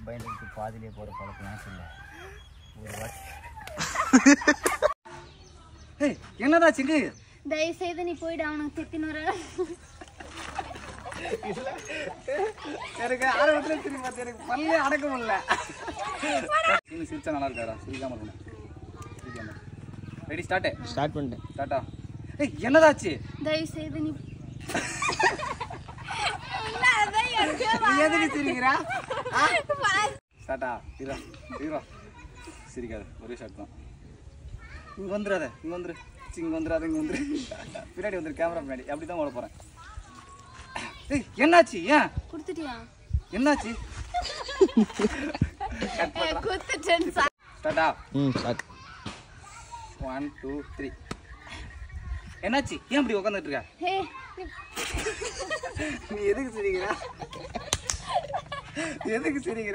உயிருக்கு பயந்துட்டு பாதியிலே போகிற பழக்கம் எனக்கு இல்லை ஒரு வாட்டி ஏய் என்னடா சிங்கு தயவு செய்து நீ போயிடு அவனுக்கு திட்டின்னு வர எனக்கு ஆரம்பத்துல திரும்பி பார்த்து எனக்கு பல்லே அடக்க முடியல சிங்கு சிரிச்சா நல்லா இருக்காரா சிரிக்காம இருக்கணும் சிரிக்காம ரெடி ஸ்டார்ட் ஸ்டார்ட் பண்ணிட்டேன் ஸ்டார்ட்டா ஏய் என்னதாச்சு தயவு செய்து நீ நீ எதுக்கு சிரிக்கிறா ஸ்டார்ட்டா ஹீரோ ஹீரோ சிரிக்காது ஒரே ஷாட் தான் இங்க வந்துடாத இங்க வந்துரு சி, இங்க வந்துடாத இங்க வந்துரு பின்னாடி வந்துரு கேமரா பின்னாடி அப்படி தான் ஓட போறேன் ஏய் என்னாச்சு ஏன் கொடுத்துட்டியா என்னாச்சு கட் ஏய், பண்றேன் குத்துட்டேன்னு ஸ்டார்ட்டா ம் ஸ்டார்ட் ஒன் டூ த்ரீ என்னாச்சு ஏன் இப்படி உட்காந்துட்டு இருக்க ஹே நீ எதுக்கு சிரிக்கிற எதுக்கு சிரிக்கிற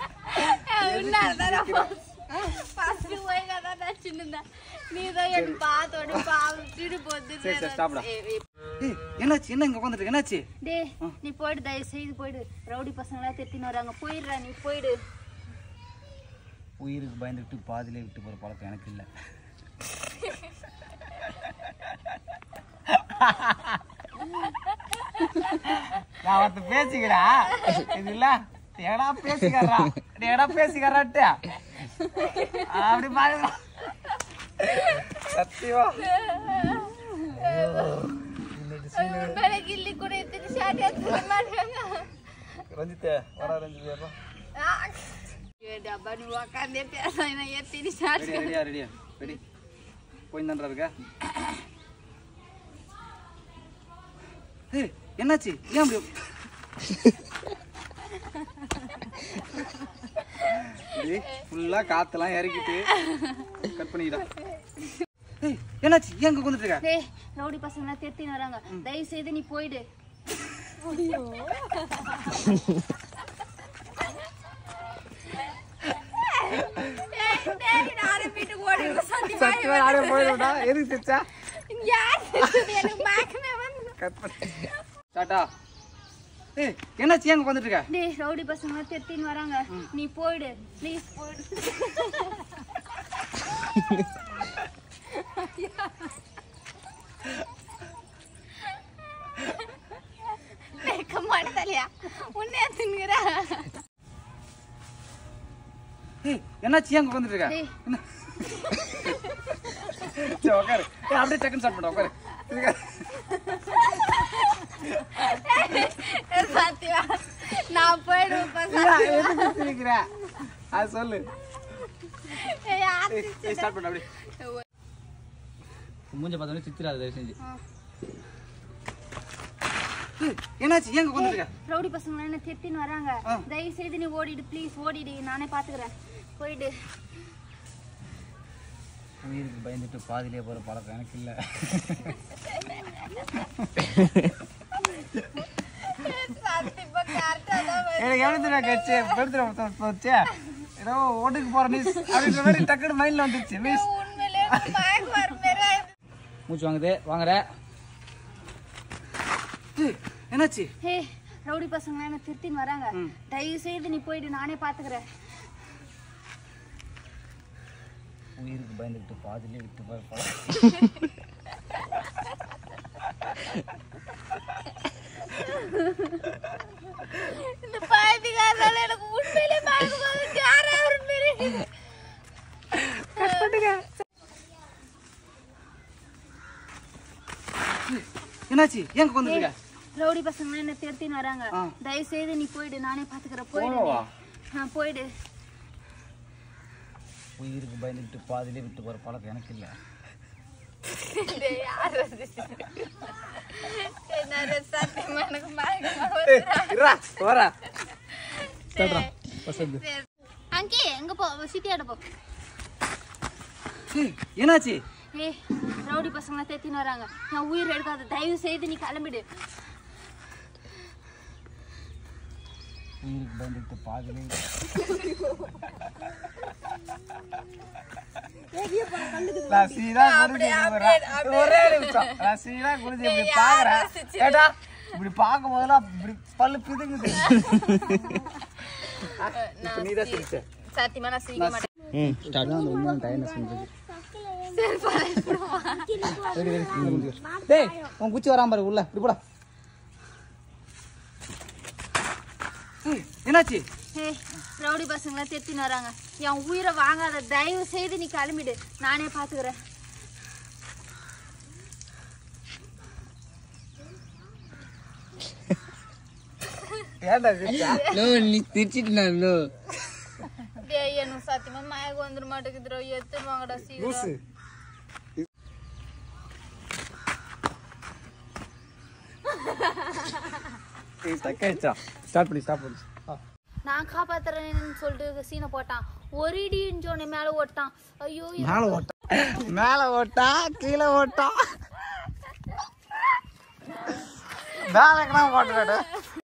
ஃபர்ஸ்ட் போய் கதை நடிச்சுன்னு நீ தான் என் பாத்தோட பாவிட்டு போது சரி சரி ஸ்டாப்டா ஏய் என்னாச்சு என்ன இங்க உட்காந்துட்டு இருக்க என்னாச்சு டே நீ போயிடு தயவு செய்து போயிடு ரவுடி பசங்களா திட்டின்னு வராங்க போயிடுறா நீ போயிடு உயிருக்கு பயந்துட்டு பாதியிலே விட்டு போகிற பழக்கம் எனக்கு இல்லை நான் வந்து பேசிக்கிறா இது இல்ல எடா பேசிக்கிறா எடா பேசிக்கிறாட்டு அப்படி பாருங்க சத்தியமா உண்மையில கில்லி கூட எத்தனை ஷாட் எடுத்துக்க மாட்டாங்க ரஞ்சித் வர ரஞ்சித் வரலாம் டப்பா நீ உக்காந்தே பேச எத்தனை ஷாட் ரெடியா ரெடியா ரெடியா ரெடி போய் தான்டா இருக்க ஏய் என்னாச்சு ஏன் அப்படி ஃபுல்லா காத்தெல்லாம் இறக்கிட்டு கட் பண்ணிக்கிட்டா ஏய் என்னாச்சு ஏன் அங்க உட்காந்துட்டு இருக்க டேய் ரவுடி பசங்களா திட்டின்னு வராங்க தயவு செய்து நீ போயிடு சத்தியமா நானே போயிடும்டா எதுக்கு சிரிச்சா கட் பண்ணி டாட்டா ஏய் என்னாச்சு ஏன் உட்காந்துட்டு இருக்க டேய் ரவுடி பசங்களா திட்டின்னு வராங்க நீ போயிடு ப்ளீஸ் போயிடு மாட்டலையா உன்னே தின்னுற ஏய் என்னாச்சு ஏன் உட்காந்துட்டு இருக்க டேய் என்ன சரி உட்காரு ஏய் அப்படியே டக்குன்னு ஸ்டார்ட் பண்ண உட்காரு இருக்க. பாத்தியா நான் போயிடுவேன் பசங்க ஏய், எதுக்கு சிரிக்கிற அது சொல்லு ஏய், யார் ஏய் ஸ்டார்ட் பண்ண அப்படியே மூஞ்ச பார்த்தோன்னே சித்திராது தயவு செஞ்சு ஏய், என்னாச்சு ஏன் உட்காந்துட்டு இருக்க ரவுடி பசங்க என்ன திட்டின்னு வராங்க ஆ. தயவு செய்து நீ ஓடிடு ப்ளீஸ் ஓடிடு நானே பாத்துக்கிறேன் போயிடு உயிருக்கு பயந்துட்டு பாதியிலே போகிற பழக்கம் எனக்கு இல்லை எனக்கு எப்படி தெரியும் கட்சி பெருத்துற போச்சு ஏதோ ஓட்டுக்கு போற நியூஸ் அப்படின்ற மாதிரி டக்குனு மைண்ட்ல வந்துருச்சு மிஸ் உண்மையிலே மயக்கம் வர மாதிரி மூச்சு வாங்குது வாங்குற என்னாச்சு ஹே ரவுடி பசங்க என்ன திருத்தின்னு வராங்க தயவு செய்து நீ போயிடு நானே பாத்துக்கிறேன் உயிருக்கு பயந்துட்டு பாதியிலே விட்டு போகிற பழக்கம் இந்த பாயத்துக்காரனால எனக்கு உண்மையிலே மயக்கம் வந்து யாரா ஒரு மாரி என்னாச்சு ஏன் உட்காந்துட்டு இருக்க ரவுடி பசங்க என்ன திருத்தின்னு வராங்க ஆ. தயவு செய்து நீ போயிடு நானே பாத்துக்கிறேன் போயிடு போவா? ஆ போயிடு உயிருக்கு பயந்துட்டு பாதியிலே விட்டு போகிற பழக்கம் எனக்கு இல்லை சத்தியமா எனக்கு மயக்கம் இருடா போறா அங்கே எங்க போ சிட்டியாட போ ஏய், என்னாச்சு ஏய் ரவுடி பசங்க தேத்தின்னு வராங்க நான் உயிர் எடுக்காத தயவு செய்து நீ கிளம்பிடு உயிருக்கு பயந்துட்டு பாதியிலே நான் சீதா குடிச்சு போறேன். ஒரே நிமிஷம் நான் சீதா குடிச்சு இப்படி பாக்குறேன் ஏடா இப்படி பார்க்கும் போதெல்லாம் இப்படி பல்லு பிதுங்குது இப்போ நீ தான் சிரிச்ச சத்தியமா நான் சிரிக்க மாட்டேன் ம் ஸ்டார்ட் அந்த உண்மையான டைம் சொல்றது சரி சரி இந்த குச்சி வரு. டேய் உன் குச்சி வராம பாரு உள்ள இப்படி போடா ஏய், என்னாச்சு ஏய் ரவுடி பசங்களாம் தெத்தின்னு வராங்க என் உயிரை வாங்காத தயவு செய்து நீ கிளம்பிடு நானே பாத்துக்கிறேன் ஏன்டா சிரிச்சா லோ நீ திரிச்சிட்டு லோ டேய் எனக்கு சத்தியமா மயக்கம் வந்துட மாட்டேங்குதுடா எத்து வாங்கடா லூசு சீக்கிரம் ஏய் தக்காயிச்சா ஸ்டார்ட் பண்ணி ஸ்டார்ட் பண்ணி ஆ. நான் காப்பாத்துறேன்னு சொல்லிட்டு சீனை போட்டான் ஒரு இடின்னு சொன்ன மேல ஓட்டான் ஐயோ மேல ஓட்டா மேல ஓட்டா கீழே ஓட்டா மேலக்கெல்லாம் ஓட்டுறாடு